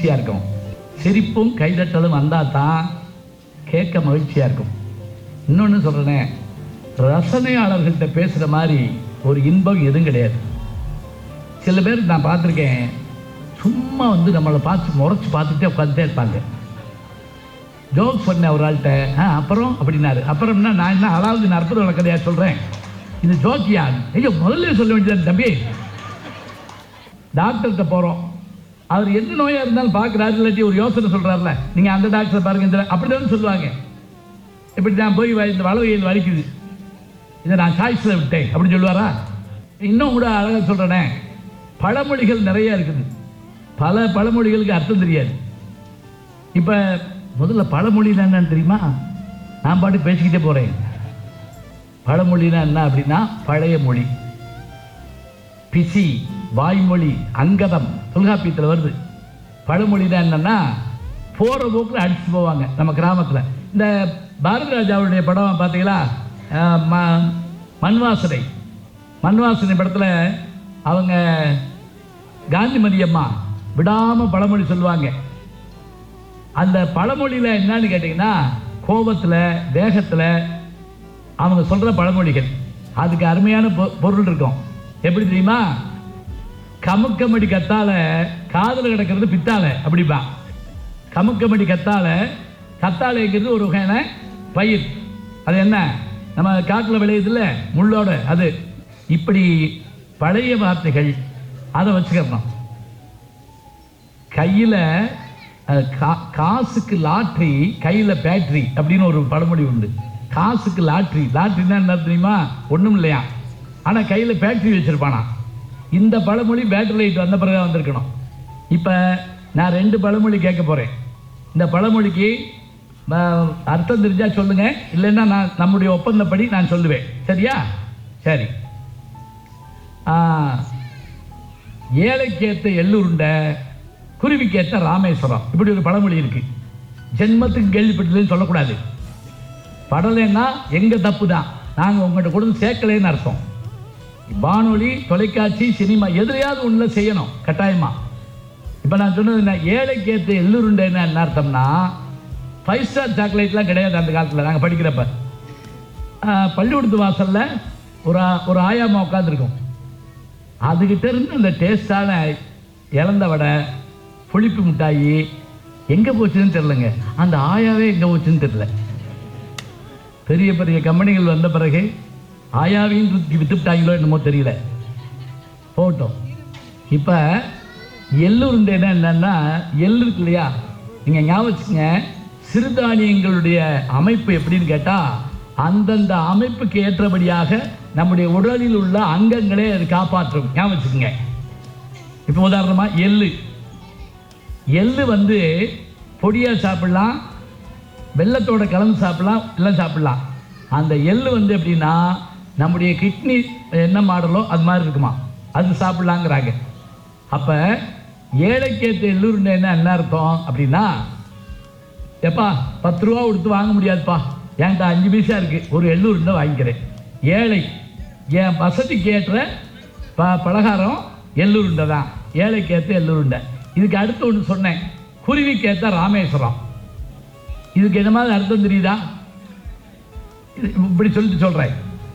மகிழ்ச்சியாக இருக்கும் சிரிப்பும் கைதட்டலும் வந்தால் தான் கேட்க மகிழ்ச்சியாக இருக்கும் இன்னொன்று சொல்கிறேனே ரசனையாளர்கள்ட்ட பேசுகிற மாதிரி ஒரு இன்பம் எதுவும் கிடையாது சில பேர் நான் பார்த்துருக்கேன் சும்மா வந்து நம்மளை பார்த்து முறைச்சி பார்த்துட்டே உட்காந்துட்டே இருப்பாங்க ஜோக் பண்ண ஒரு ஆள்கிட்ட ஆ அப்புறம் அப்படின்னாரு அப்புறம்னா நான் என்ன அதாவது நான் அற்புத விளக்கதையா சொல்கிறேன் இது ஜோக்கியா ஐயோ முதல்ல சொல்ல வேண்டியது தம்பி டாக்டர்கிட்ட போகிறோம் அவர் என்ன நோயாக இருந்தாலும் பார்க்குறாரு இல்லாட்டி ஒரு யோசனை சொல்கிறாருல நீங்கள் அந்த டாக்டரை பாருங்க இந்த அப்படி தான் சொல்லுவாங்க இப்படி நான் போய் வ- இந்த வளவையில் வலிக்குது இதை நான் சாய்ஸில் விட்டேன் அப்படின்னு சொல்லுவாரா இன்னும் கூட அழகாக சொல்கிறேனே பழமொழிகள் நிறைய இருக்குது பல பழமொழிகளுக்கு அர்த்தம் தெரியாது இப்போ முதல்ல பழமொழினா என்னன்னு தெரியுமா நான் பாட்டு பேசிக்கிட்டே போகிறேன் பழமொழினா என்ன அப்படின்னா பழைய மொழி பிசி வாய்மொழி அங்கதம் தொல்காப்பியத்தில் வருது பழமொழினா என்னன்னா போகிற போக்கில் அடிச்சு போவாங்க நம்ம கிராமத்தில் இந்த பாரதி ராஜாவுடைய படம் பார்த்தீங்களா அஹ், ம மண்வாசனை மண்வாசனை படத்தில் அவங்க காந்திமதி அம்மா விடாமல் பழமொழி சொல்லுவாங்க அந்த பழமொழியில் என்னன்னு கேட்டிங்கன்னா கோபத்தில் வேகத்தில் அவங்க சொல்கிற பழமொழிகள் அதுக்கு அருமையான பொ- பொருள் இருக்கும் எப்படி தெரியுமா கமுக்கமடி கத்தால காதில் கிடக்கிறது பித்தால அப்படிப்பா கமுக்கமடி கத்தால கத்தாழைங்கிறது ஒரு வகையான பயிர் அது என்ன நம்ம காட்டில் விளையுதுல்ல முள்ளோட அது இப்படி பழைய வார்த்தைகள் அதை வச்சுக்கிறணும் கையில் காசுக்கு லாட்ரி கையில் பேட்டரி அப்படின்னு ஒரு பழமொழி உண்டு காசுக்கு லாட்ரி லாட்ரின்னா என்ன தெரியுமா ஒன்றும் இல்லையா ஆனால் கையில் பேட்டரி வச்சுருப்பானா இந்த பழமொழி பேட்டரி லைட் வந்த பிறகு தான் வந்திருக்கணும் இப்போ நான் ரெண்டு பழமொழி கேட்க போகிறேன் இந்த பழமொழிக்கு ம, அர்த்தம் தெரிஞ்சா சொல்லுங்க இல்லைன்னா நான் நம்முடைய ஒப்பந்தப்படி நான் சொல்லுவேன் சரியா சரி ஆ, ஏழைக்கேத்த எள்ளுருண்டை குருவிக்கேத்த ராமேஸ்வரம் இப்படி ஒரு பழமொழி இருக்கு ஜென்மத்துக்கு கேள்விப்பட்டதுன்னு சொல்லக்கூடாது படலைன்னா எங்க தப்பு தான் நாங்கள் உங்கள்கிட்ட கொண்டு சேர்க்கலைன்னு அர்த்தம் வானொலி தொலைக்காட்சி சினிமா எதுலையாவது ஒன்றில் செய்யணும் கட்டாயமா இப்போ நான் சொன்னது என்ன ஏழைக்கேத்த எள்ளுருண்டைன்னா என்ன அர்த்தம்னா ஃபைவ் ஸ்டார் சாக்லேட்லாம் கிடையாது அந்த காலத்தில் நாங்கள் படிக்கிறப்ப ஆஹ், பள்ளிக்கூடத்து வாசலில் ஒரு ஆ- ஒரு ஆயாமா உட்காந்துருக்கும் அதுகிட்ட இருந்து அந்த டேஸ்டான இழந்த வடை புளிப்பு மிட்டாயி எங்கே போச்சுன்னு தெரிலங்க அந்த ஆயாவே எங்கே போச்சுன்னு தெரில பெரிய பெரிய கம்பெனிகள் வந்த பிறகு ஆயாவையும் தூக்கி வித்துட்டாங்களோ என்னமோ தெரியல போட்டோம் இப்போ எள்ளுருண்டைன்னா என்னன்னா எள்ளு இருக்கு இல்லையா நீங்கள் ஞாபகம் வச்சுங்க சிறுதானியங்களுடைய அமைப்பு எப்படின்னு கேட்டால் அந்தந்த அமைப்புக்கு ஏற்றபடியாக நம்முடைய உடலில் உள்ள அங்கங்களே அது காப்பாற்றும் ஞாபகம் வச்சுக்கோங்க இப்போ உதாரணமாக எள்ளு எள்ளு வந்து பொடியாக சாப்பிடலாம் வெள்ளத்தோட கலந்து சாப்பிடலாம் எல்லாம் சாப்பிடலாம் அந்த எள்ளு வந்து எப்படின்னா நம்முடைய கிட்னி என்ன மாடலோ அது மாதிரி இருக்குமா அது சாப்பிடலாங்கிறாங்க அப்போ ஏழைக்கேத்த எள்ளுருண்டைன்னா என்ன அர்த்தம் அப்படின்னா எப்பா பத்து ரூபா கொடுத்து வாங்க முடியாதுப்பா என்கிட்ட அஞ்சு பைசா இருக்கு ஒரு எள்ளூருண்டை வாங்கிக்கிறேன் ஏழை என் வசதிக்கு ஏற்ற ப பலகாரம் எள்ளூருண்டை தான் ஏழைக்கேற்ற எள்ளூருண்டை இதுக்கு அடுத்து ஒன்று சொன்னேன் குருவிக்கேற்ற ராமேஸ்வரம் இதுக்கு என்ன மாதிரி அர்த்தம் தெரியுதா இது இப்படி சொல்லிட்டு சொல்கிறேன்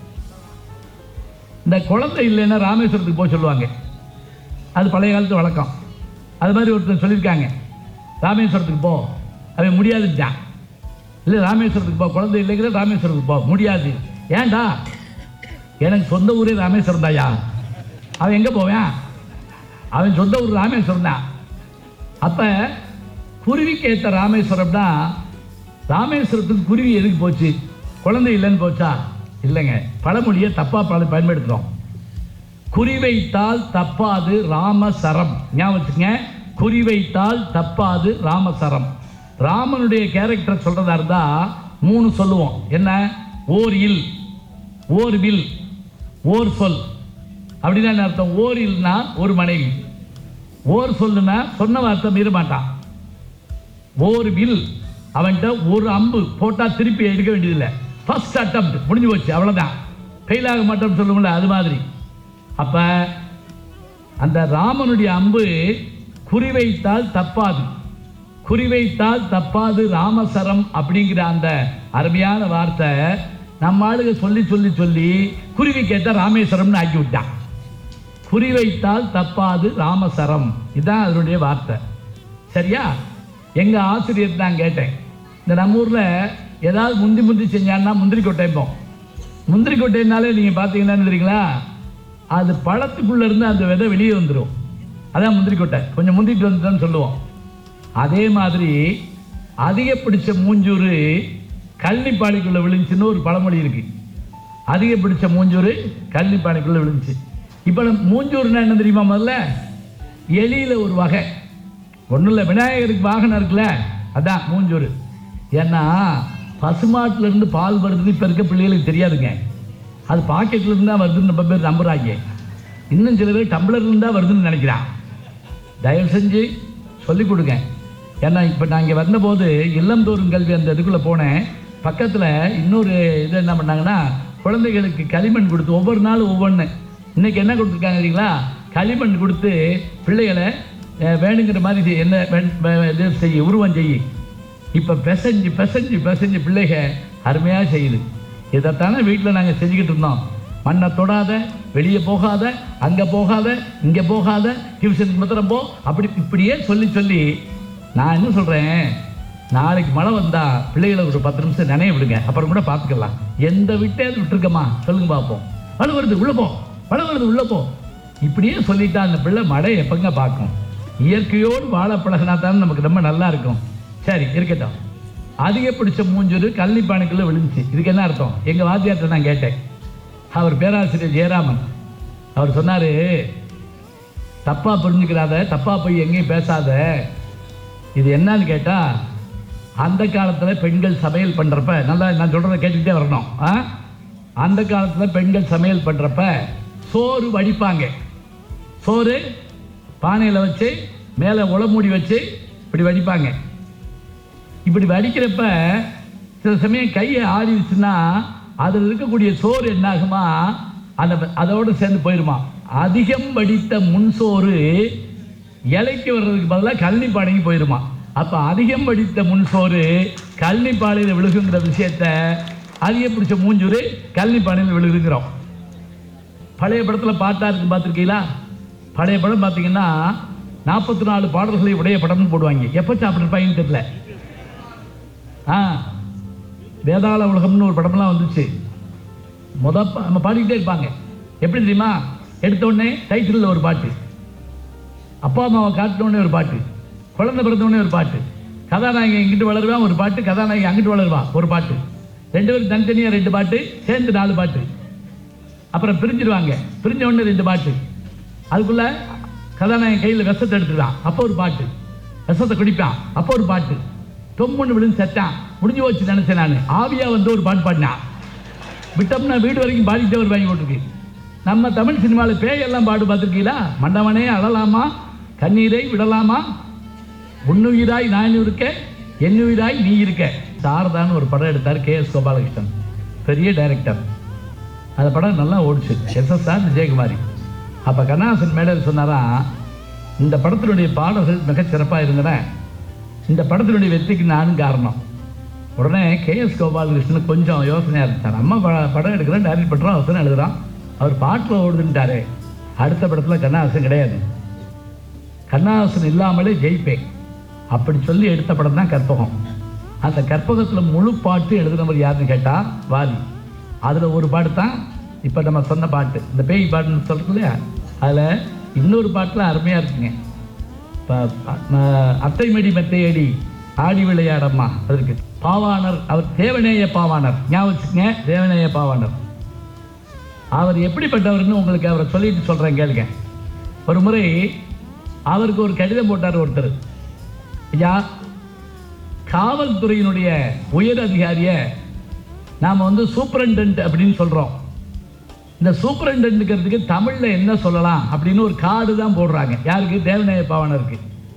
இந்த குழந்தை இல்லைன்னா ராமேஸ்வரத்துக்கு போக சொல்லுவாங்க அது பழைய காலத்து வழக்கம் அது மாதிரி ஒருத்தர் சொல்லியிருக்காங்க ராமேஸ்வரத்துக்கு போ அவன் முடியாதுட்டான் இல்லை ராமேஸ்வரத்துக்கு போ குழந்தை இல்லைங்கிற ராமேஸ்வரத்துக்கு போ முடியாது ஏன்டா எனக்கு சொந்த ஊரே ராமேஸ்வரம் தாயா அவன் எங்கே போவேன் அவன் சொந்த ஊர் ராமேஸ்வரம் தான் அப்போ குருவிக்கு ஏற்ற ராமேஸ்வரம்னா ராமேஸ்வரத்துக்கு குருவி எதுக்கு போச்சு குழந்தை இல்லைன்னு போச்சா இல்லைங்க பழமொழியை தப்பாக பல பயன்படுத்துகிறோம் குறிவைத்தால் தப்பாது ராமசரம் ஞாபகம் வச்சுங்க குறிவைத்தால் தப்பாது ராமசரம் ராமனுடைய கேரக்டர் சொல்றதா இருந்தா மூணு சொல்லுவோம் என்ன ஓர் இல் ஓர் வில் ஓர் சொல் அப்படின்னா என்ன அர்த்தம் ஓர் இல்னா ஒரு மனைவி ஓர் சொல்லுனா சொன்ன வார்த்தை மீற மாட்டான் ஒரு வில் அவன்கிட்ட ஒரு அம்பு போட்டா திருப்பி எடுக்க வேண்டியதில்லை ஃபர்ஸ்ட் அட்டம் முடிஞ்சு போச்சு அவ்வளவுதான் ஃபெயில் ஆக மாட்டோம்னு சொல்லுவோம்ல அது மாதிரி அப்ப அந்த ராமனுடைய அம்பு குறிவைத்தால் தப்பாது குறிவைத்தால் தப்பாது ராமசரம் அப்படிங்கிற அந்த அருமையான வார்த்தை நம்ம ஆளுங்க சொல்லி சொல்லி சொல்லி குருவி கேட்ட ராமேஸ்வரம்னு ஆக்கி விட்டான் குறிவைத்தால் தப்பாது ராமசரம் இதுதான் அதனுடைய வார்த்தை சரியா எங்க ஆசிரியர் தான் கேட்டேன் இந்த நம்ம ஊர்ல ஏதாவது முந்தி முந்தி செஞ்சான்னா முந்திரி கொட்டைப்போம் முந்திரி கொட்டைனாலே நீங்க பார்த்தீங்கன்னா தெரியுங்களா அது பழத்துக்குள்ள இருந்து அந்த விதை வெளியே வந்துடும் அதான் முந்திரி கொட்டை கொஞ்சம் முந்திட்டு வந்துட்டோன்னு சொல்லுவோம் அதே மாதிரி அதிக பிடிச்ச மூஞ்சூறு கள்ளிப்பாடிக்குள்ள விழுந்துச்சுன்னு ஒரு பழமொழி இருக்கு அதிக பிடிச்ச மூஞ்சூறு கள்ளிப்பானைக்குள்ள விழுந்துச்சு இப்போ நம்ம மூஞ்சூறுனா என்ன தெரியுமா முதல்ல எலியில ஒரு வகை ஒன்றும் இல்லை விநாயகருக்கு வாகனம் இருக்குல்ல அதான் மூஞ்சூறு ஏன்னா பசுமாட்டுல இருந்து பால் வருதுன்னு இப்போ இருக்க பிள்ளைகளுக்கு தெரியாதுங்க அது பாக்கெட்ல இருந்து தான் வருதுன்னு ரொம்ப பேர் நம்புறாங்க இன்னும் சில பேர் டம்ளர்ல இருந்து தான் வருதுன்னு நினைக்கிறான் தயவு செஞ்சு சொல்லிக் கொடுங்க ஏன்னா இப்போ நான் இங்கே வந்தபோது இல்லந்தோறும் கல்வி அந்த இதுக்குள்ளே போனேன் பக்கத்தில் இன்னொரு இது என்ன பண்ணாங்கன்னா குழந்தைகளுக்கு களிமண் கொடுத்து ஒவ்வொரு நாளும் ஒவ்வொன்று இன்னைக்கு என்ன கொடுத்துருக்காங்க தெரியுங்களா களிமண் கொடுத்து பிள்ளைகளை அஹ், வேணுங்கிற மாதிரி இது என்ன வேண்- வே- இது செய்ய உருவம் செய்யி இப்போ பிசைஞ்சு பிசைஞ்சு பிசைஞ்சு பிள்ளைக அருமையாக செய்யுது இதைத்தானே வீட்டில் நாங்கள் செஞ்சுக்கிட்டு இருந்தோம் மண்ணை தொடாத வெளியே போகாத அங்கே போகாத இங்கே போகாத டியூஷனுக்கு மாத்திரம் போ அப்படி இப்படியே சொல்லி சொல்லி நான் என்ன சொல்கிறேன் நாளைக்கு மழை வந்தா பிள்ளைகளை ஒரு பத்து நிமிஷம் நினைய விடுங்க அப்புறம் கூட பார்த்துக்கலாம் எந்த விட்டே அது விட்டுருக்கமா சொல்லுங்க பார்ப்போம் மழை வருது உள்ள போ மழை வருது உள்ள போ இப்படியே சொல்லிட்டா அந்த பிள்ளை மழை எப்பங்க பார்க்கும் இயற்கையோடு வாழ பழகினா தான் நமக்கு ரொம்ப நல்லா இருக்கும் சரி இருக்கட்டும் அதிக பிடிச்ச மூஞ்சூறு கள்ளிப்பானைக்குள்ள விழுந்துச்சு இதுக்கு என்ன அர்த்தம் எங்க வாத்தியார்ட்ட நான் கேட்டேன் அவர் பேராசிரியர் ஜெயராமன் அவர் சொன்னாரு தப்பா புரிஞ்சுக்கிறாத தப்பா போய் எங்கேயும் பேசாத இது என்னன்னு கேட்டா அந்த காலத்துல பெண்கள் சமையல் பண்றப்ப நல்லா நான் சொல்றதை கேட்டுக்கிட்டே வரணும் ஆ? அந்த காலத்துல பெண்கள் சமையல் பண்றப்ப சோறு வடிப்பாங்க சோறு பானையில வச்சு மேலே உளமூடி வச்சு இப்படி வடிப்பாங்க இப்படி வடிக்கிறப்ப சில சமயம் கையை ஆடிடுச்சுன்னா அதில் இருக்கக்கூடிய சோறு என்னாகுமா அந்த அதோடு சேர்ந்து போயிருமா அதிகம் வடித்த முன் சோறு இலைக்கு வர்றதுக்கு பதிலாக கழனி பானைக்கு போயிருமா அப்போ அதிகம் வடித்த முன் சோறு கழனி பானையில் விழுகுங்கிற விஷயத்த அதிக பிடிச்ச மூஞ்சூறு கழனி பானையில் விழுகுங்கிறோம் பழைய படத்தில் பாட்டா இருக்கு பார்த்துருக்கீங்களா பழைய படம் பார்த்தீங்கன்னா நாற்பத்தி நாலு பாடல்களை உடைய படம்னு போடுவாங்க எப்போ சாப்பிட்ருப்பாங்கன்னு தெரியல ஆ வேதாள உலகம்னு ஒரு படம்லாம் வந்துச்சு முத பா- நம்ம பாடிக்கிட்டே இருப்பாங்க எப்படி தெரியுமா எடுத்த உடனே டைட்டிலில் ஒரு பாட்டு அப்பா அம்மாவை காட்டின உடனே ஒரு பாட்டு குழந்தை பிறந்த உடனே ஒரு பாட்டு கதாநாயகன் இங்கிட்டு வளருவான் ஒரு பாட்டு கதாநாயகி அங்கிட்டு வளருவா ஒரு பாட்டு ரெண்டு பேரும் தனித்தனியாக ரெண்டு பாட்டு சேர்ந்து நாலு பாட்டு அப்புறம் பிரிஞ்சிருவாங்க பிரிஞ்ச உடனே ரெண்டு பாட்டு அதுக்குள்ள கதாநாயகன் கையில் விஷத்தை எடுத்துக்கலாம் அப்போ ஒரு பாட்டு விஷத்தை குடிப்பான் அப்போ ஒரு பாட்டு தொம்முன்னு விழுந்து செத்தான் முடிஞ்சு போச்சு நினைச்சேன் நான் ஆவியா வந்து ஒரு பாட்டு பாடினான் விட்டோம்னா வீடு வரைக்கும் பாடிக்கிட்டே ஒரு வாங்கி போட்டிருக்கு நம்ம தமிழ் சினிமாவில் பேயெல்லாம் பாடு பார்த்துருக்கீங்களா மண்டவனே அழலாமா கண்ணீரை விடலாமா உன்னுயிராய் நான் இருக்க என்னுயிராய் நீ இருக்க சாரதான்னு ஒரு படம் எடுத்தார் கே எஸ் கோபாலகிருஷ்ணன் பெரிய டைரக்டர் அந்த படம் நல்லா ஓடிச்சு எஸ்எஸ்ஆர் விஜயகுமாரி அப்போ கண்ணாசன் மேடல் சொன்னாராம் இந்த படத்தினுடைய பாடல்கள் மிகச் சிறப்பாக இருந்தன இந்த படத்தினுடைய வெற்றிக்கு நானும் காரணம் உடனே கே எஸ் கோபாலகிருஷ்ணன் கொஞ்சம் யோசனையாக இருந்துச்சார் நம்ம ப- படம் எடுக்கிறோம் டைரக்ட் பண்ணுறோம் அவசரம் எழுதுறான் அவர் பாட்டில் ஓடுதுன்ட்டாரே அடுத்த படத்தில் கண்ணாசன் கிடையாது கண்ணாசன் இல்லாமலே ஜெயிப்பேன் அப்படி சொல்லி எடுத்த படம் தான் கற்பகம் அந்த கற்பகத்தில் முழு பாட்டு எழுதுனவர் யாருன்னு கேட்டால் வாலி அதில் ஒரு பாட்டு தான் இப்போ நம்ம சொன்ன பாட்டு இந்த பேய் பாட்டுன்னு சொல்கிறோம் இல்லையா அதில் இன்னொரு பாட்டில் அருமையாக இருக்குங்க இப்போ அத்தை மடி மெத்தையடி ஆடி விளையாடம்மா அதற்கு பாவாணர் அவர் தேவநேய பாவாணர் ஞாபகம் வச்சுக்கங்க தேவநேய பாவாணர் அவர் எப்படிப்பட்டவர்னு உங்களுக்கு அவரை சொல்லிட்டு சொல்கிறேன் கேளுங்க ஒரு முறை அவருக்கு ஒரு கடிதம் போட்டார் ஒருத்தர் ஐயா காவல்துறையினுடைய உயர் அதிகாரியை நாம் வந்து சூப்பரண்டன்ட் அப்படின்னு சொல்கிறோம் இந்த சூப்பரண்டன்ட்டுங்கிறதுக்கு தமிழில் என்ன சொல்லலாம் அப்படின்னு ஒரு கார்டு தான் போடுறாங்க யாருக்கு தேவநேய பாவனருக்கு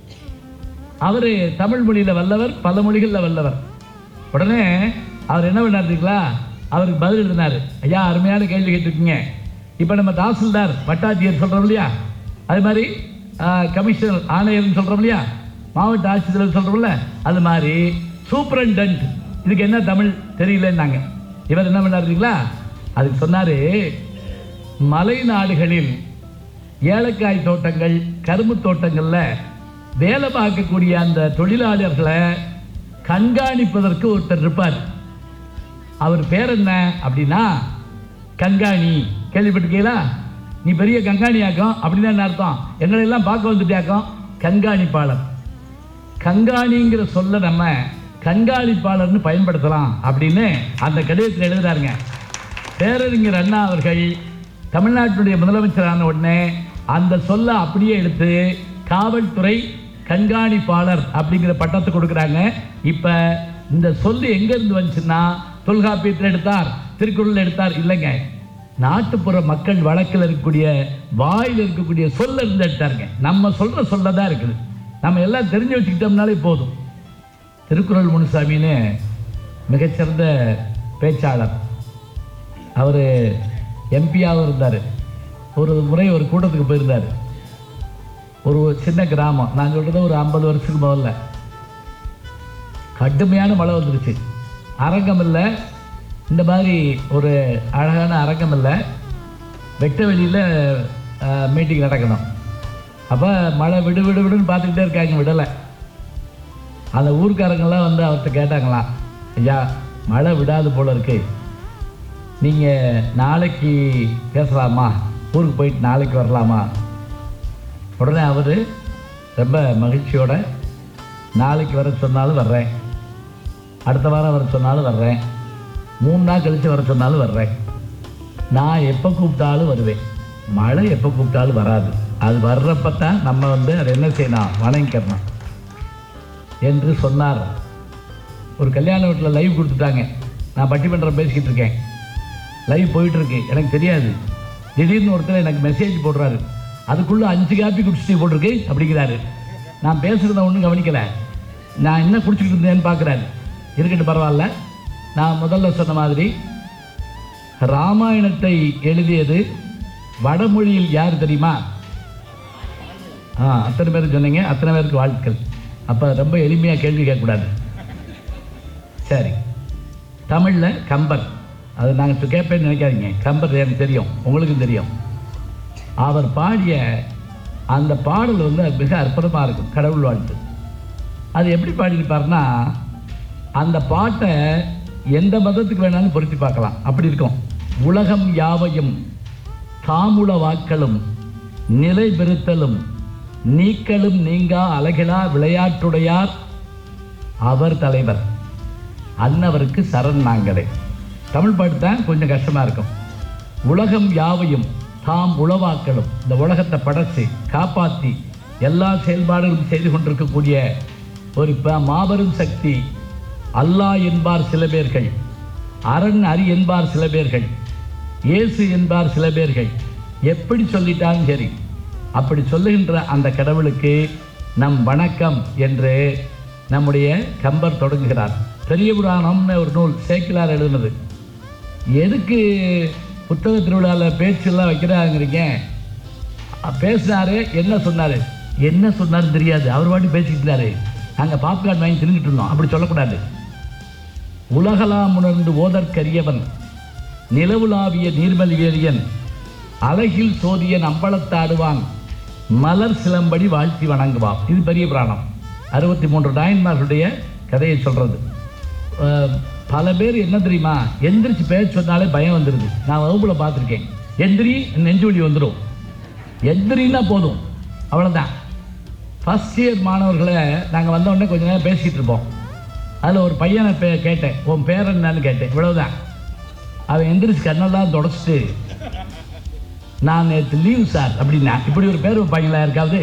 அவர் தமிழ் மொழியில் வல்லவர் பல மொழிகளில் வல்லவர் உடனே அவர் என்ன பண்ணாருங்களா அவருக்கு பதில் எழுதினார் ஐயா அருமையான கேள்வி கேட்டிருக்கீங்க இப்போ நம்ம தாசில்தார் வட்டாட்சியர் சொல்கிறோம் இல்லையா அது மாதிரி ஆ, கமிஷனர் ஆணையர்னு சொல்கிறோம் இல்லையா மாவட்ட ஆட்சித்தலைவர் சொல்கிறோம்ல அது மாதிரி சூப்பரண்டன்ட் இதுக்கு என்ன தமிழ் தெரியலன்னாங்க இவர் என்ன பண்ணாருங்களா அதுக்கு சொன்னார் மலை நாடுகளில் ஏலக்காய் தோட்டங்கள் கரும்பு தோட்டங்களில் வேலை பார்க்கக்கூடிய அந்த தொழிலாளர்களை கண்காணிப்பதற்கு ஒருத்தர் இருப்பார் அவர் பேர் என்ன அப்படின்னா கண்காணி கேள்விப்பட்டிருக்கீங்களா நீ பெரிய கண்காணியாக்கம் அப்படின்னு என்ன அர்த்தம் எங்களை எல்லாம் பார்க்க வந்துட்டியாக்கம் கண்காணிப்பாளர் கண்காணிங்கிற சொல்ல நம்ம கண்காணிப்பாளர்னு பயன்படுத்தலாம் அப்படின்னு அந்த கடிதத்தில் எழுதுறாருங்க பேரறிஞர் அண்ணா அவர்கள் தமிழ்நாட்டுடைய முதலமைச்சரான உடனே அந்த சொல்ல அப்படியே எடுத்து காவல்துறை கண்காணிப்பாளர் அப்படிங்கிற பட்டத்தை கொடுக்குறாங்க இப்போ இந்த சொல்லு எங்கேருந்து வந்துச்சுன்னா தொல்காப்பியத்தில் எடுத்தார் திருக்குறள் எடுத்தார் இல்லைங்க நாட்டுப்புற மக்கள் வழக்கில் இருக்கக்கூடிய வாயில் இருக்கக்கூடிய சொல்ல இருந்து எடுத்தாருங்க நம்ம சொல்கிற சொல்ல தான் இருக்குது நம்ம எல்லாம் தெரிஞ்சு வச்சுக்கிட்டோம்னாலே போதும் திருக்குறள் முனுசாமின்னு மிகச்சிறந்த பேச்சாளர் அவர் எம்பியாகவும் இருந்தார் ஒரு முறை ஒரு கூட்டத்துக்கு போயிருந்தார் ஒரு சின்ன கிராமம் நான் சொல்கிறது ஒரு ஐம்பது வருஷத்துக்கு முதல்ல கடுமையான மழை வந்துருச்சு அரங்கம் இல்லை இந்த மாதிரி ஒரு அழகான அரங்கம் இல்லை வெட்ட வெளியில் மீட்டிங் நடக்கணும் அப்போ மழை விடு விடு விடுன்னு பார்த்துக்கிட்டே இருக்காங்க விடலை அந்த ஊர்க்காரங்கெல்லாம் வந்து அவர்கிட்ட கேட்டாங்களாம் ஐயா மழை விடாது போல இருக்கு நீங்கள் நாளைக்கு பேசலாமா ஊருக்கு போயிட்டு நாளைக்கு வரலாமா உடனே அவர் ரொம்ப மகிழ்ச்சியோட நாளைக்கு வர சொன்னாலும் வர்றேன் அடுத்த வாரம் வர சொன்னாலும் வர்றேன் மூணு நாள் கழித்து வர சொன்னாலும் வர்றேன் நான் எப்போ கூப்பிட்டாலும் வருவேன் மழை எப்போ கூப்பிட்டாலும் வராது அது வர்றப்ப தான் நம்ம வந்து அதை என்ன செய்யணும் வணங்கிக்கிறணும் என்று சொன்னார் ஒரு கல்யாண வீட்டில் லைவ் கொடுத்துட்டாங்க நான் பட்டிமன்றம் பேசிக்கிட்டு இருக்கேன் லைவ் போயிட்டுருக்கு எனக்கு தெரியாது திடீர்னு ஒருத்தர் எனக்கு மெசேஜ் போடுறாரு அதுக்குள்ளே அஞ்சு காப்பி குடிச்சிட்டு போட்டிருக்கு அப்படிங்கிறாரு நான் பேசுகிறத ஒன்றும் கவனிக்கலை நான் என்ன குடிச்சிக்கிட்டு இருந்தேன்னு பார்க்குறாரு இருக்கட்டும் பரவாயில்ல நான் முதல்ல சொன்ன மாதிரி ராமாயணத்தை எழுதியது வடமொழியில் யார் தெரியுமா ஆ அத்தனை பேர் சொன்னீங்க அத்தனை பேருக்கு வாழ்த்துக்கள் அப்போ ரொம்ப எளிமையாக கேள்வி கேட்கக்கூடாது சரி தமிழில் கம்பர் அது நாங்கள் கேட்பேன்னு நினைக்காதீங்க கம்பர் எனக்கு தெரியும் உங்களுக்கும் தெரியும் அவர் பாடிய அந்த பாடல் வந்து மிக அற்புதமாக இருக்கும் கடவுள் வாழ்த்து அது எப்படி பாடியிருப்பார்னா அந்த பாட்டை எந்த மதத்துக்கு வேணாலும் பொருத்தி பார்க்கலாம் அப்படி இருக்கும் உலகம் யாவையும் தாமுல வாக்களும் நிலை பெறுத்தலும் நீக்கலும் நீங்கா அழகிலா விளையாட்டுடையார் அவர் தலைவர் அன்னவருக்கு சரண் நாங்களே தமிழ் பாட்டு தான் கொஞ்சம் கஷ்டமாக இருக்கும் உலகம் யாவையும் தாம் உளவாக்களும் இந்த உலகத்தை படைச்சு காப்பாற்றி எல்லா செயல்பாடுகளும் செய்து கொண்டிருக்கக்கூடிய ஒரு ப- மாபெரும் சக்தி அல்லாஹ் என்பார் சில பேர்கள் அரண் அரி என்பார் சில பேர்கள் இயேசு என்பார் சில பேர்கள் எப்படி சொல்லிட்டாலும் சரி அப்படி சொல்லுகின்ற அந்த கடவுளுக்கு நம் வணக்கம் என்று நம்முடைய கம்பர் தொடங்குகிறார் பெரிய புராணம்னு ஒரு நூல் சேக்கிலார் எழுதுனது எதுக்கு புத்தக திருவிழாவில் பேச்செல்லாம் வைக்கிறாங்கிறீங்க அ- பேசினாரு என்ன சொன்னாரு என்ன சொன்னாரு தெரியாது அவர் பாட்டி பேசிக்கிட்டு இருந்தாரு நாங்கள் பாப்கார்ன் வாங்கி தின்னுட்டு இருந்தோம் அப்படி சொல்லக்கூடாது உலகலாம் உணர்ந்து ஓதற்கரியவன் நிலவுலாவிய நீர்மலிவேலியன் அழகில் சோதியன் அம்பலத்தாடுவான் மலர் சிலம்படி வாழ்த்தி வணங்குவான் இது பெரிய புராணம் அறுபத்தி மூன்று நாயன்மார்களுடைய கதையை சொல்றது அஹ், பல பேர் என்ன தெரியுமா எந்திரிச்சு பேச சொன்னாலே பயம் வந்துடுது நான் வகுப்புல பார்த்துருக்கேன் எந்திரி நெஞ்சு வலி வந்துடும் எந்திரின்னா போதும் அவ்வளோதான் ஃபஸ்ட் இயர் மாணவர்களை நாங்கள் வந்த உடனே கொஞ்ச நேரம் பேசிக்கிட்டு இருப்போம் அதில் ஒரு பையனை பே கேட்டேன் உன் பேர் என்னன்னு கேட்டேன் இவ்வளவுதான் அவன் எந்திரிச்சு கண்ணெல்லாம் தொடச்சிட்டு நான் நேற்று லீவ் சார் அப்படின்னா இப்படி ஒரு பேர் வைப்பாங்களா இருக்காது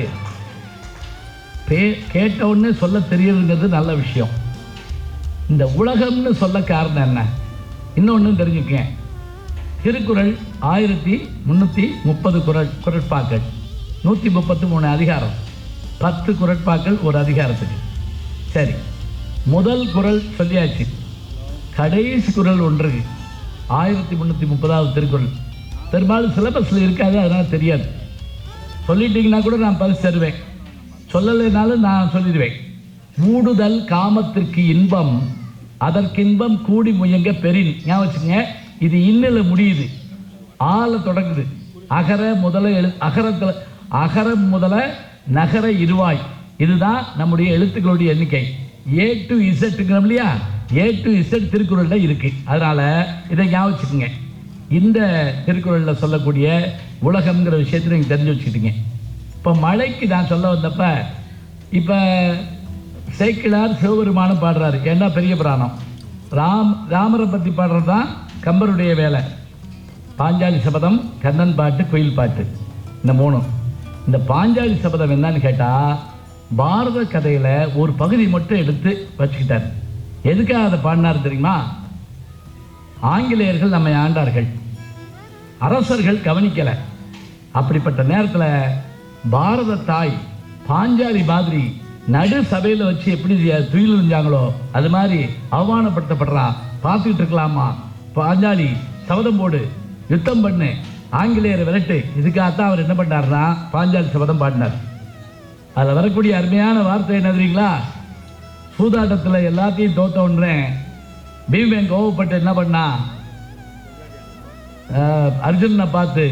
பே கேட்ட உடனே சொல்ல தெரியறதுங்கிறது நல்ல விஷயம் இந்த உலகம்னு சொல்ல காரணம் என்ன இன்னொன்று தெரிஞ்சுக்கங்க திருக்குறள் ஆயிரத்தி முந்நூற்றி முப்பது குரல் குரட்பாக்கள் நூற்றி முப்பத்தி மூணு அதிகாரம் பத்து குரட்பாக்கள் ஒரு அதிகாரத்துக்கு சரி முதல் குரல் சொல்லியாச்சு கடைசி குரல் ஒன்று ஆயிரத்தி முந்நூற்றி முப்பதாவது திருக்குறள் பெரும்பாலும் சிலபஸில் இருக்காது அதனால் தெரியாது சொல்லிட்டீங்கன்னா கூட நான் பரிசு தருவேன் சொல்லலைனாலும் நான் சொல்லிடுவேன் மூடுதல் காமத்திற்கு இன்பம் அதற்கின்பம் கூடி முயங்க பெரின் ஞாபகம் வச்சுங்க இது இன்னில் முடியுது ஆல தொடங்குது அகர முதல எழு அகரத்தில் அகர முதல நகர இருவாய் இதுதான் நம்முடைய எழுத்துக்களுடைய எண்ணிக்கை ஏ டு இசட்டுங்கிறோம் இல்லையா ஏ டு இசட் திருக்குறளில் இருக்கு அதனால இதை ஞாபகம் வச்சுக்கோங்க இந்த திருக்குறளில் சொல்லக்கூடிய உலகம்ங்கிற விஷயத்தை நீங்கள் தெரிஞ்சு வச்சுக்கிட்டீங்க இப்போ மழைக்கு நான் சொல்ல வந்தப்ப இப்போ சேக்கிழார் சிவபெருமானும் பாடுறாரு ஏன்னா பெரிய புராணம் ராம் ராமரை பற்றி பாடுறது தான் கம்பருடைய வேலை பாஞ்சாலி சபதம் கண்ணன் பாட்டு குயில் பாட்டு இந்த மூணும் இந்த பாஞ்சாலி சபதம் என்னன்னு கேட்டால் பாரத கதையில் ஒரு பகுதி மட்டும் எடுத்து வச்சுக்கிட்டார் எதுக்காக அதை பாடினார் தெரியுமா ஆங்கிலேயர்கள் நம்மை ஆண்டார்கள் அரசர்கள் கவனிக்கலை அப்படிப்பட்ட நேரத்தில் பாரத தாய் பாஞ்சாலி மாதிரி நடு சபையில் வச்சு எப்படி துயில் இருந்தாங்களோ அது மாதிரி அவமானப்படுத்தப்படுறா பார்த்துக்கிட்டு இருக்கலாமா பாஞ்சாலி சபதம் போடு யுத்தம் பண்ணு ஆங்கிலேயரை விரட்டு இதுக்காகத்தான் அவர் என்ன பண்ணார்னா பாஞ்சாலி சபதம் பாடினார் அதில் வரக்கூடிய அருமையான வார்த்தை என்ன தெரியுங்களா சூதாட்டத்தில் எல்லாத்தையும் தோத்த உடனே பீமன் கோவப்பட்டு என்ன பண்ணா ஆஹ், அர்ஜுனனை பார்த்து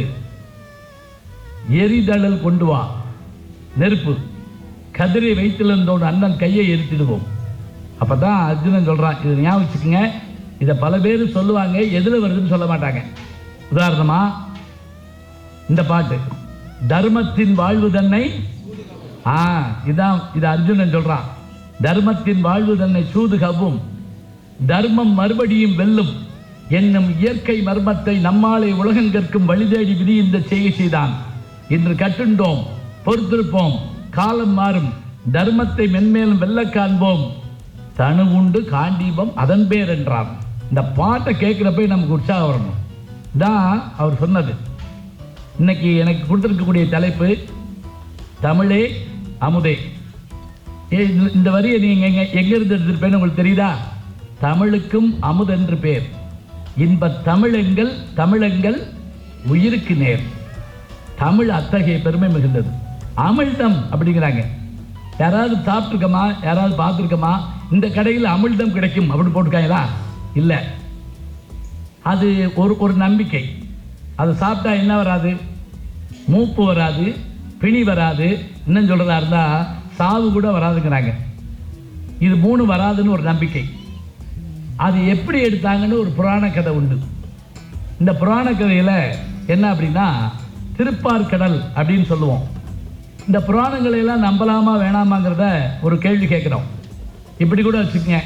எரிதழல் கொண்டு வா நெருப்பு கதிரை வைத்திருந்தோட அண்ணன் கையை எரித்திடுவோம் அப்பதான் அர்ஜுனன் சொல்றான் இது ஞாபகம் வச்சுக்கோங்க இதை பல பேர் சொல்லுவாங்க எதுல வருதுன்னு சொல்ல மாட்டாங்க உதாரணமா இந்த பாட்டு தர்மத்தின் வாழ்வு தன்னை ஆ இதான் இது அர்ஜுனன் சொல்றான் தர்மத்தின் வாழ்வு தன்னை சூது கவும் தர்மம் மறுபடியும் வெல்லும் என்னும் இயற்கை மர்மத்தை நம்மாலே உலகங்கற்கும் வழிதேடி விதி இந்த செய்கை செய்தான் இன்று கட்டுண்டோம் பொறுத்திருப்போம் காலம் மாறும் தர்மத்தை மென்மேலும் வெல்ல காண்போம் தனு உண்டு காண்டீபம் அதன் பேர் என்றான் இந்த பாட்டை கேட்குறப்ப நமக்கு உற்சாகம் வரணும் தான் அவர் சொன்னது இன்னைக்கு எனக்கு கொடுத்துருக்கக்கூடிய தலைப்பு தமிழே அமுதே ஏ, இந்த- இந்த வரியை நீங்க எங்க எங்க இருந்து எடுத்திருப்பேன்னு உங்களுக்கு தெரியுதா தமிழுக்கும் அமுது என்று பேர் இன்ப தமிழெங்கள் தமிழெங்கள் உயிருக்கு நேர் தமிழ் அத்தகைய பெருமை மிகுந்தது அமிழ்தம் அப்படிங்கிறாங்க யாராவது சாப்பிட்ருக்கமா யாராவது பார்த்துருக்கமா இந்த கடையில் அமிழ்தம் கிடைக்கும் அப்படின்னு போட்டிருக்காங்களா இல்லை அது ஒரு ஒரு நம்பிக்கை அதை சாப்பிட்டா என்ன வராது மூப்பு வராது பிணி வராது இன்னும் சொல்கிறதா இருந்தால் சாவு கூட வராதுங்கிறாங்க இது மூணு வராதுன்னு ஒரு நம்பிக்கை அது எப்படி எடுத்தாங்கன்னு ஒரு புராண கதை உண்டு இந்த புராண கதையில் என்ன அப்படின்னா திருப்பார்கடல் அப்படின்னு சொல்லுவோம் இந்த புராணங்களை எல்லாம் நம்பலாமா வேணாமாங்கிறத ஒரு கேள்வி கேட்குறோம் இப்படி கூட வச்சுக்கங்க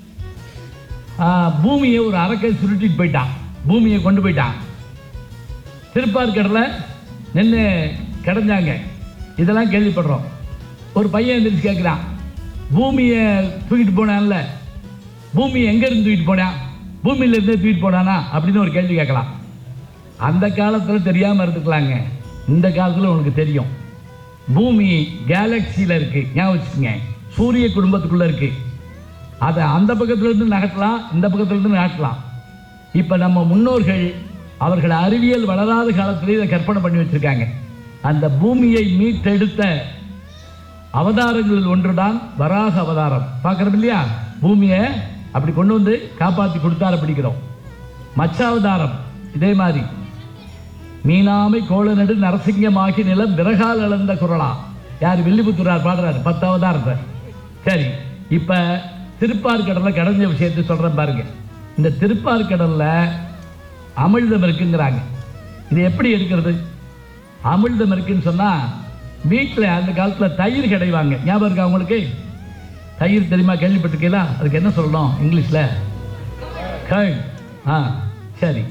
ஆஹ், பூமியை ஒரு அரக்கை சுருட்டிட்டு போயிட்டான் பூமியை கொண்டு போயிட்டான் திருப்பார்கடலை நின்று கிடந்தாங்க இதெல்லாம் கேள்விப்படுறோம் ஒரு பையன் எந்திரிச்சு கேட்குறான் பூமியை தூக்கிட்டு போனான்ல பூமியை எங்கேருந்து தூக்கிட்டு போனான் பூமியிலேருந்து தூக்கிட்டு போனானா அப்படின்னு ஒரு கேள்வி கேட்கலாம் அந்த காலத்தில் தெரியாமல் இருந்துக்கலாங்க இந்த காலத்தில் உனக்கு தெரியும் பூமி கேலக்சியில் இருக்குது ஞாபகம் வச்சுக்கோங்க சூரிய குடும்பத்துக்குள்ளே இருக்குது அதை அந்த பக்கத்துல இருந்து நகட்டலாம் இந்த பக்கத்துல இருந்து நகட்டலாம் இப்போ நம்ம முன்னோர்கள் அவர்கள் அறிவியல் வளராத காலத்திலே இதை கற்பனை பண்ணி வச்சிருக்காங்க அந்த பூமியை மீட்டெடுத்த அவதாரங்களில் ஒன்றுதான் வராக அவதாரம் பார்க்குறோம் இல்லையா பூமியை அப்படி கொண்டு வந்து காப்பாற்றி கொடுத்தார பிடிக்கிறோம் மச்ச அவதாரம் இதே மாதிரி மீனாமை கோளநடு நரசிங்கமாகி நிலம் விறகால் இழந்த குரலா யார் வில்லிபுத்தூரார் பாடுறாரு பத்து அவதாரத்தை சரி இப்போ திருப்பார்கடலில் கடைஞ்ச விஷயத்தை சொல்கிறேன் பாருங்க இந்த திருப்பார்கடலில் அமிழ்தம் இருக்குங்கிறாங்க இது எப்படி எடுக்கிறது அமிழ்தம் இருக்குன்னு சொன்னால் வீட்டில் அந்த காலத்தில் தயிர் கிடைவாங்க ஞாபகம் இருக்கா உங்களுக்கு தயிர் தெரியுமா கேள்விப்பட்டிருக்கீங்களா அதுக்கு என்ன சொல்லணும் இங்கிலீஷில் கர்ட் ஆ சரி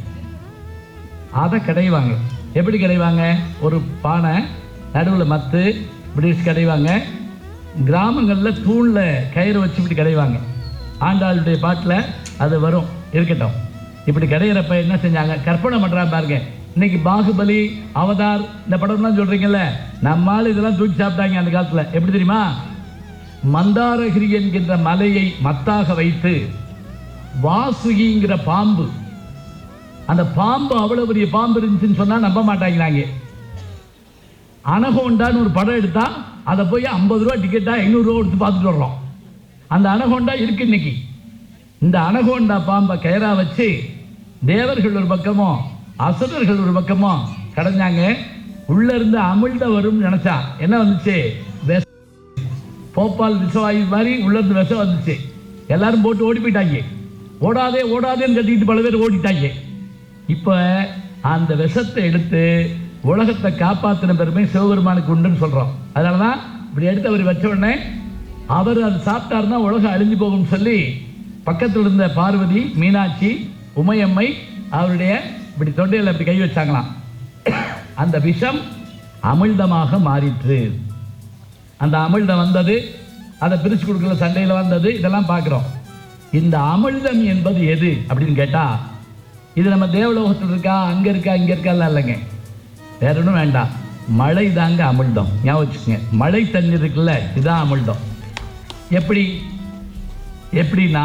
அதை கிடைவாங்க எப்படி கிடைவாங்க ஒரு பானை நடுவில் மத்து இப்படி வச்சு கிடைவாங்க கிராமங்களில் தூணில் கயிறு வச்சு இப்படி கிடைவாங்க ஆண்டாளுடைய பாட்டில் அது வரும் இருக்கட்டும் இப்படி கிடையிறப்ப என்ன செஞ்சாங்க கற்பனை பண்ணுறா பாருங்க இன்னைக்கு பாகுபலி அவதார் இந்த படம்லாம் சொல்கிறீங்கல்ல நம்மால் இதெல்லாம் தூக்கி சாப்பிட்டாங்க அந்த காலத்தில் எப்படி தெரியுமா மந்தாரகிரி என்கின்ற மலையை மத்தாக வைத்து வாசுகிங்கிற பாம்பு அந்த பாம்பு அவ்வளவு பெரிய பாம்பு இருந்துச்சுன்னு சொன்னா நம்ப மாட்டாங்கிறாங்க அனகோண்டான்னு ஒரு படம் எடுத்தா அதை போய் ஐம்பது ரூபா டிக்கெட்டா ஐநூறுரூவா கொடுத்து பார்த்துட்டு வர்றோம் அந்த அனகோண்டா இருக்கு இன்னைக்கு இந்த அனகோண்டா பாம்பை கயரா வச்சு தேவர்கள் ஒரு பக்கமும் அசுரர்கள் ஒரு பக்கமும் கடைஞ்சாங்க உள்ள இருந்து அமிழ்த வரும்னு நினைச்சா என்ன வந்துச்சு விஷ போப்பால் விஷவாயு மாதிரி உள்ள இருந்து விஷம் வந்துச்சு எல்லாரும் போட்டு ஓடி போயிட்டாங்க ஓடாதே ஓடாதேன்னு கத்திக்கிட்டு பல பேர் ஓடிட்டாங்க இப்போ அந்த விஷத்தை எடுத்து உலகத்தை காப்பாற்றின பெருமை சிவபெருமானுக்கு உண்டுன்னு சொல்கிறோம் அதனால தான் இப்படி எடுத்து அவர் வச்ச உடனே அவர் அது சாப்பிட்டாருன்னா உலகம் அழிஞ்சு போகும்னு சொல்லி பக்கத்தில் இருந்த பார்வதி மீனாட்சி உமையம்மை அவருடைய இப்படி தொண்டையில் இப்படி கை வச்சாங்களாம் அந்த விஷம் அமிழ்தமாக மாறிற்று அந்த அமிழ்தம் வந்தது அதை பிரித்து கொடுக்கல சண்டையில் வந்தது இதெல்லாம் பார்க்குறோம் இந்த அமிழ்தம் என்பது எது அப்படின்னு கேட்டால் இது நம்ம தேவலோகத்தில் இருக்கா அங்கே இருக்கா இங்கே இருக்காலாம் இல்லைங்க வேற ஒன்றும் வேண்டாம் மழை தாங்க அமிழ்தம் ஞாபகம் வச்சுக்கோங்க மழை தண்ணீர் இருக்குல்ல இதுதான் அமிழ்தம் எப்படி எப்படின்னா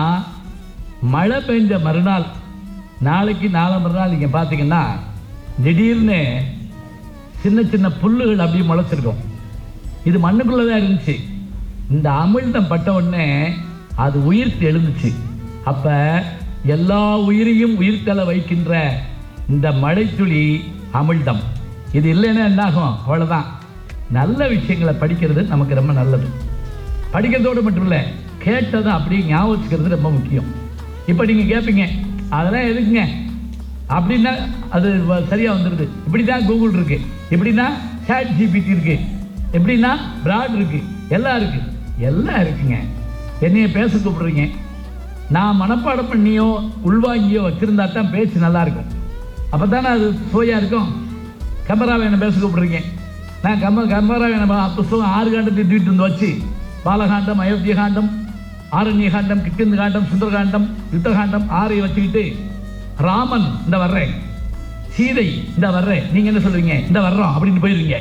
மழை பெஞ்ச மறுநாள் நாளைக்கு நாளை மறுநாள் நீங்கள் பார்த்தீங்கன்னா திடீர்னு சின்ன சின்ன புல்லுகள் அப்படியே முளைச்சிருக்கும் இது மண்ணுக்குள்ளே தான் இருந்துச்சு இந்த அமிழ்தம் பட்ட உடனே அது உயிர்த்து எழுந்துச்சு அப்போ எல்லா உயிரையும் உயிர்த்தல வைக்கின்ற இந்த மழைத்துளி அமிழ்தம் இது இல்லைன்னா என்னாகும் அவ்வளோதான் நல்ல விஷயங்களை படிக்கிறது நமக்கு ரொம்ப நல்லது படிக்கிறதோடு மட்டும் இல்லை கேட்டதை அப்படியே ஞாபகம் வச்சுக்கிறது ரொம்ப முக்கியம் இப்போ நீங்கள் கேட்பீங்க அதெல்லாம் எதுக்குங்க அப்படின்னா அது வ- சரியா வந்துடுது இப்படி தான் கூகுள் இருக்கு இப்படின்னா சாட் ஜிபிடி இருக்கு எப்படின்னா பிராட் இருக்கு எல்லாம் இருக்கு எல்லாம் இருக்குங்க என்னைய பேச கூப்பிடுறீங்க நான் மனப்பாடம் பண்ணியோ உள்வாங்கியோ வச்சிருந்தா தான் பேச்சு நல்லா இருக்கும் அப்போ தானே அது சுவையாக இருக்கும் கம்பராவை என்ன பேச கூப்பிடுறீங்க நான் கம்ப கம்பராவை என்ன புஸ்தகம் ஆறு காண்டத்தை தூக்கிட்டு வந்து வச்சு பாலகாண்டம் அயோத்திய காண்டம் ஆரண்ய காண்டம் கிட்டிந்து காண்டம் சுந்தரகாண்டம் யுத்தகாண்டம் ஆறை வச்சுக்கிட்டு ராமன் இந்த வர்றேன் சீதை இந்த வர்றேன் நீங்க என்ன சொல்லுவீங்க இந்த வர்றோம் அப்படின்னு போயிருவீங்க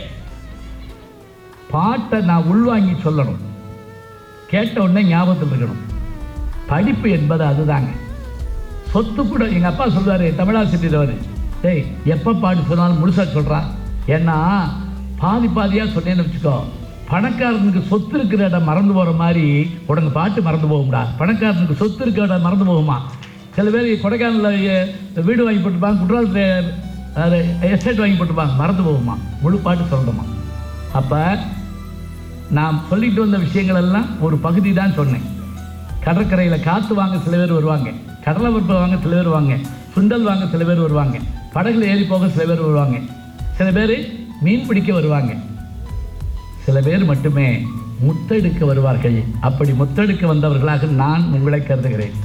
பாட்டை நான் உள்வாங்கி சொல்லணும் கேட்ட உடனே ஞாபகத்தில் இருக்கணும் படிப்பு என்பது அதுதாங்க சொத்து கூட எங்க அப்பா சொல்லுவாரு தமிழாசிரியர் அவர் டேய் எப்போ பாட்டு சொன்னாலும் முழுசா சொல்றான் ஏன்னா பாதி பாதியா சொன்னேன்னு வச்சுக்கோ பணக்காரனுக்கு சொத்து இருக்கிற இடம் மறந்து போற மாதிரி உனக்கு பாட்டு மறந்து போகும்டா பணக்காரனுக்கு சொத்து இருக்கிற இடம் மறந்து போகுமா சில பேர் கொடைக்கானலில் வீடு வாங்கி போட்டுப்பாங்க குற்றாலத்தில் எஸ்டேட் வாங்கி போட்டுப்பாங்க மறந்து போகுமா முழு பாட்டு சொல்லணுமா அப்போ நான் சொல்லிட்டு வந்த விஷயங்கள் எல்லாம் ஒரு பகுதி தான் சொன்னேன் கடற்கரையில் காற்று வாங்க சில பேர் வருவாங்க கடலை பருப்பு வாங்க சில பேர் வருவாங்க சுண்டல் வாங்க சில பேர் வருவாங்க படகுல ஏறி போக சில பேர் வருவாங்க சில பேர் மீன் பிடிக்க வருவாங்க சில பேர் மட்டுமே முத்தெடுக்க வருவார்கள் அப்படி முத்தெடுக்க வந்தவர்களாக நான் உங்களை கருதுகிறேன்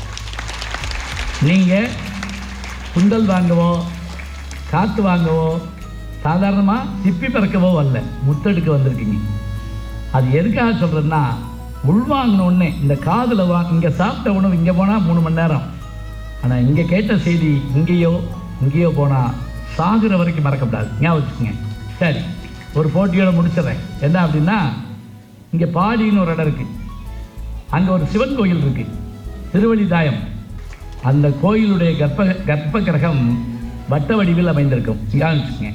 நீங்கள் சுண்டல் வாங்கவோ காற்று வாங்கவோ சாதாரணமாக சிப்பி பறக்கவோ வரல முத்தெடுக்க வந்திருக்கீங்க அது எதுக்காக சொல்கிறேன்னா உள்வாங்கின உடனே இந்த காதில் வா இங்கே சாப்பிட்ட உணவு இங்கே போனால் மூணு மணி நேரம் ஆனால் இங்கே கேட்ட செய்தி இங்கேயோ இங்கேயோ போனால் சாகுற வரைக்கும் மறக்கப்படாது ஞாபகம் வச்சுக்கோங்க சரி ஒரு போட்டியோட முடிச்சிடுறேன் என்ன அப்படின்னா இங்கே பாடின்னு ஒரு இடம் இருக்குது அங்கே ஒரு சிவன் கோயில் இருக்குது திருவழிதாயம் அந்த கோயிலுடைய கர்ப்ப கர்ப்ப கிரகம் வட்ட வடிவில் அமைந்திருக்கும் ஞாபகம் வச்சுக்கோங்க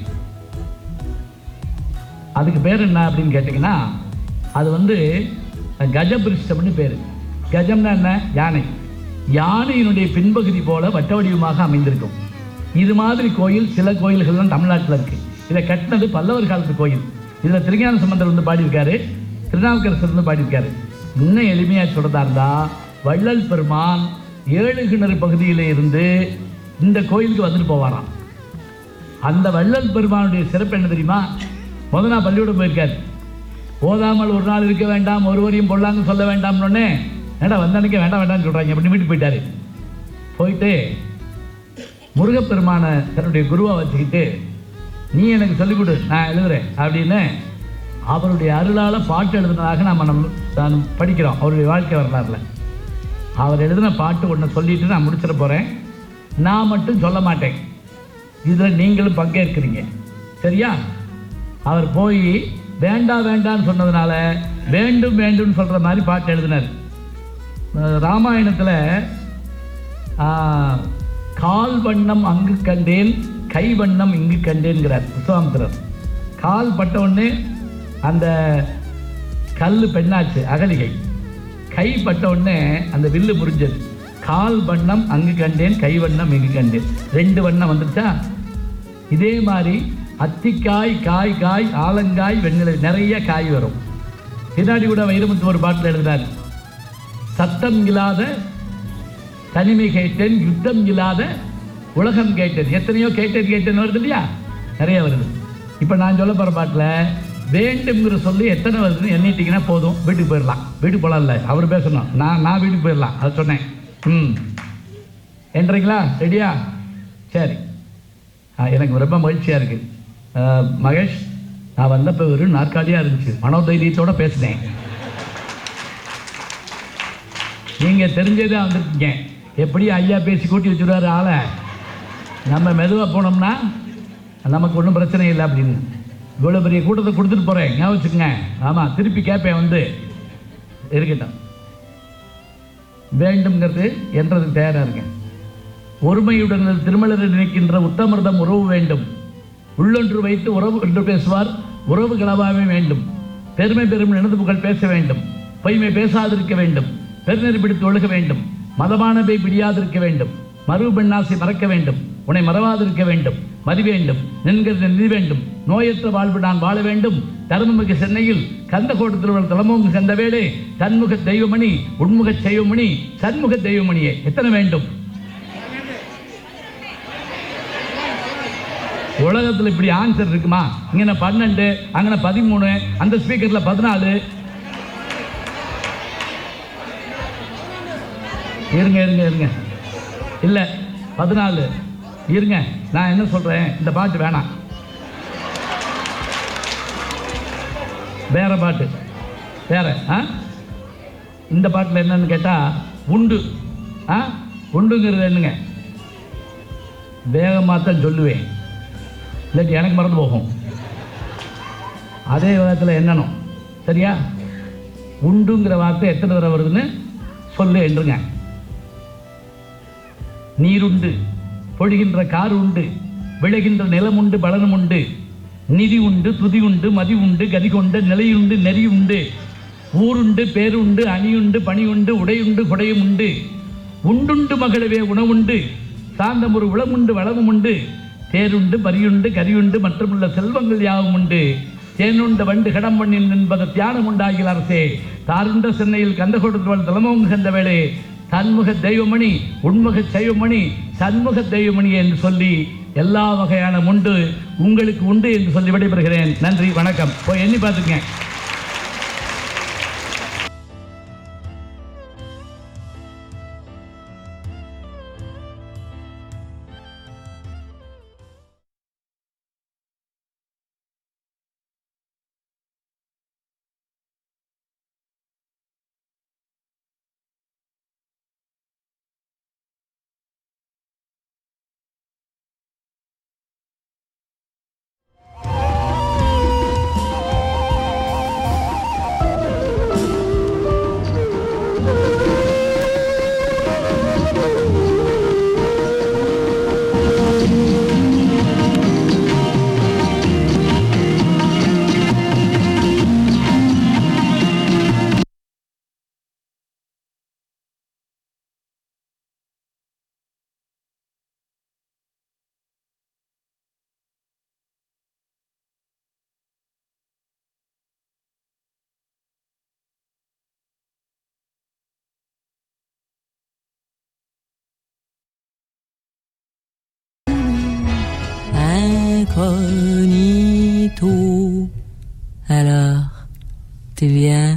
அதுக்கு பேர் என்ன அப்படின்னு கேட்டிங்கன்னா அது வந்து கஜபிருஷ்டம்னு பேர் கஜம்னா என்ன யானை யானையினுடைய பின்பகுதி போல வட்ட வடிவமாக அமைந்திருக்கும் இது மாதிரி கோயில் சில கோயில்கள்லாம் தமிழ்நாட்டில் இருக்கு இதை கட்டினது பல்லவர் காலத்து கோயில் இதில் திருஞான சம்பந்தர் வந்து பாடியிருக்காரு திருநாவுக்கரசர் வந்து பாடியிருக்காரு இன்னும் எளிமையாக சொல்றதா இருந்தா வள்ளல் பெருமான் ஏழு கிணறு பகுதியில இருந்து இந்த கோயிலுக்கு வந்துட்டு போவாராம் அந்த வள்ளல் பெருமானுடைய சிறப்பு என்ன தெரியுமா முத நாள் பள்ளிக்கூடம் போயிருக்காரு ஓதாமல் ஒரு நாள் இருக்க வேண்டாம் ஒருவரையும் பொல்லாங்க சொல்ல வேண்டாம்னு ஏடா வந்தன்னைக்கு வேண்டாம் வேண்டாம்னு சொல்கிறாங்க அப்படின்னு வீட்டுக்கு போயிட்டாரு போயிட்டு முருகப்பெருமானை தன்னுடைய குருவை வச்சுக்கிட்டு நீ எனக்கு சொல்லிக் கொடு நான் எழுதுறேன் அப்படின்னு அவருடைய அருளால் பாட்டு எழுதுனதாக நம்ம நம்ம நான் படிக்கிறோம் அவருடைய வாழ்க்கை வரலாறுல அவர் எழுதின பாட்டு ஒன்று சொல்லிட்டு நான் முடிச்சிட போகிறேன் நான் மட்டும் சொல்ல மாட்டேன் இதில் நீங்களும் பங்கேற்கிறீங்க சரியா அவர் போய் வேண்டாம் வேண்டாம்னு சொன்னதுனால வேண்டும் வேண்டும்னு சொல்கிற மாதிரி பாட்டு எழுதினார் ராமாயணத்தில் கால் வண்ணம் அங்கு கண்டேன் கை வண்ணம் இங்கு கண்டேன்கிறார் விஸ்வாமித்திரர் கால் பட்ட உடனே அந்த கல் பெண்ணாச்சு அகலிகை கை பட்ட உடனே அந்த வில்லு முறிஞ்சது கால் வண்ணம் அங்கு கண்டேன் கை வண்ணம் இங்கு கண்டேன் ரெண்டு வண்ணம் வந்துருச்சா இதே மாதிரி அத்திக்காய் காய் காய் ஆலங்காய் வெண்ணிலை நிறைய காய் வரும் பின்னாடி கூட வைரமுத்து ஒரு பாட்டில் எழுதுறாரு சத்தம் இல்லாத தனிமை கேட்டேன் யுத்தம் இல்லாத உலகம் கேட்டேன் எத்தனையோ கேட்டேன் கேட்டேன் வருது இல்லையா நிறைய வருது இப்போ நான் சொல்ல போகிற பாட்டில் வேண்டும்ங்கிற சொல்லி எத்தனை வருதுன்னு எண்ணிட்டீங்கன்னா போதும் வீட்டுக்கு போயிடலாம் வீட்டுக்கு போகலாம்ல அவர் பேசணும் நான் நான் வீட்டுக்கு போயிடலாம் அதை சொன்னேன் ம் என்றீங்களா ரெடியா சரி ஆ, எனக்கு ரொம்ப மகிழ்ச்சியாக இருக்குது மகேஷ் நான் வந்தப்போ வெறும் நாற்காலியாக இருந்துச்சு மனோதைரியத்தோட பேசினேன் நீங்கள் தெரிஞ்சதே வந்திருக்கீங்க எப்படி ஐயா பேசி கூட்டி வச்சுருவாரு ஆளை நம்ம மெதுவாக போனோம்னா நமக்கு ஒன்றும் பிரச்சனை இல்லை அப்படின்னு இவ்வளோ பெரிய கூட்டத்தை கொடுத்துட்டு போகிறேன் ஞாபகம் வச்சுக்கோங்க ஆமாம் திருப்பி கேட்பேன் வந்து இருக்கட்டும் வேண்டும்ங்கிறது என்றதுக்கு தயாராக இருக்கேன் ஒருமையுடன் திருமலரை நினைக்கின்ற உத்தமிர்தம் உறவு வேண்டும் உள்ளொன்று வைத்து உறவு என்று பேசுவார் உறவு களவாமே வேண்டும் பெருமை பெரும் எனது புகழ் பேச வேண்டும் பொய்மை பேசாதிருக்க வேண்டும் பெருநெறி பிடித்து ஒழுக வேண்டும் மதமானவை பிடியாதிருக்க வேண்டும் மறு பெண்ணாசை மறக்க வேண்டும் உன்னை மறவாதிருக்க வேண்டும் மதி வேண்டும் நின்கிறது நிதி வேண்டும் நோயற்ற வாழ்வு நான் வாழ வேண்டும் தருமமிகு சென்னையில் கந்தகோடு திருவள் தலமோங்கு கந்த வேளே தன்முக தெய்வமணி உண்முக தெய்வமணி சண்முக தெய்வமணியே எத்தனை வேண்டும் உலகத்தில் இப்படி ஆன்சர் இருக்குமா இங்கே பன்னெண்டு அங்கே பதிமூணு அந்த ஸ்பீக்கரில் பதினாலு இருங்க இருங்க இருங்க இல்லை பதினாலு இருங்க நான் என்ன சொல்கிறேன் இந்த பாட்டு வேணாம் வேற பாட்டு வேற ஆ இந்த பாட்டில் என்னன்னு கேட்டால் உண்டு ஆ உண்டுங்கிறது என்னங்க வேகமாக தான் சொல்லுவேன் இல்லாட்டி எனக்கு மறந்து போகும் அதே விதத்தில் எண்ணணும் சரியா உண்டுங்கிற வார்த்தை எத்தனை தடவை வருதுன்னு சொல்லு என்றுங்க நீருண்டு பொழிகின்ற கார் உண்டு விளைகின்ற நிலம் உண்டு பலனும் உண்டு நிதி உண்டு துதி உண்டு மதி உண்டு கதி கொண்ட நிலையுண்டு நெறி உண்டு ஊருண்டு பேருண்டு அணியுண்டு பணியுண்டு உடையுண்டு குடையும் உண்டு உண்டுண்டு மகளவே உணவுண்டு சார்ந்தம் ஒரு உளமுண்டு வளமும் உண்டு தேருண்டு பரியுண்டு கரியுண்டு மற்றுமுள்ள செல்வங்கள் யாவும் உண்டு தேனுண்ட வண்டு கடம் பண்ணின் என்பது தியானம் உண்டாகில் அரசே தாருண்ட சென்னையில் கந்த கொடுத்தவள் தலைமோங்க கந்த வேளே தன்முக தெய்வமணி உண்முக தெய்வமணி சண்முக தெய்வமணி என்று சொல்லி எல்லா வகையான உண்டு உங்களுக்கு உண்டு என்று சொல்லி விடைபெறுகிறேன் நன்றி வணக்கம் போய் எண்ணி பார்த்துக்கங்க Incognito. Alors, tu viens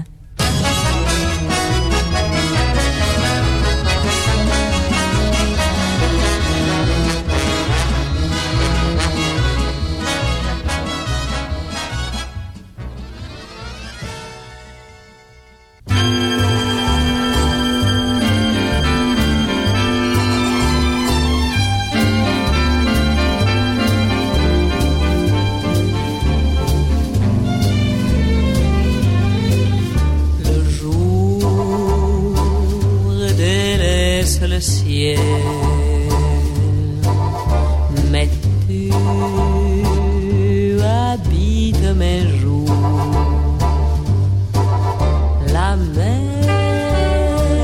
Le jour délaisse le ciel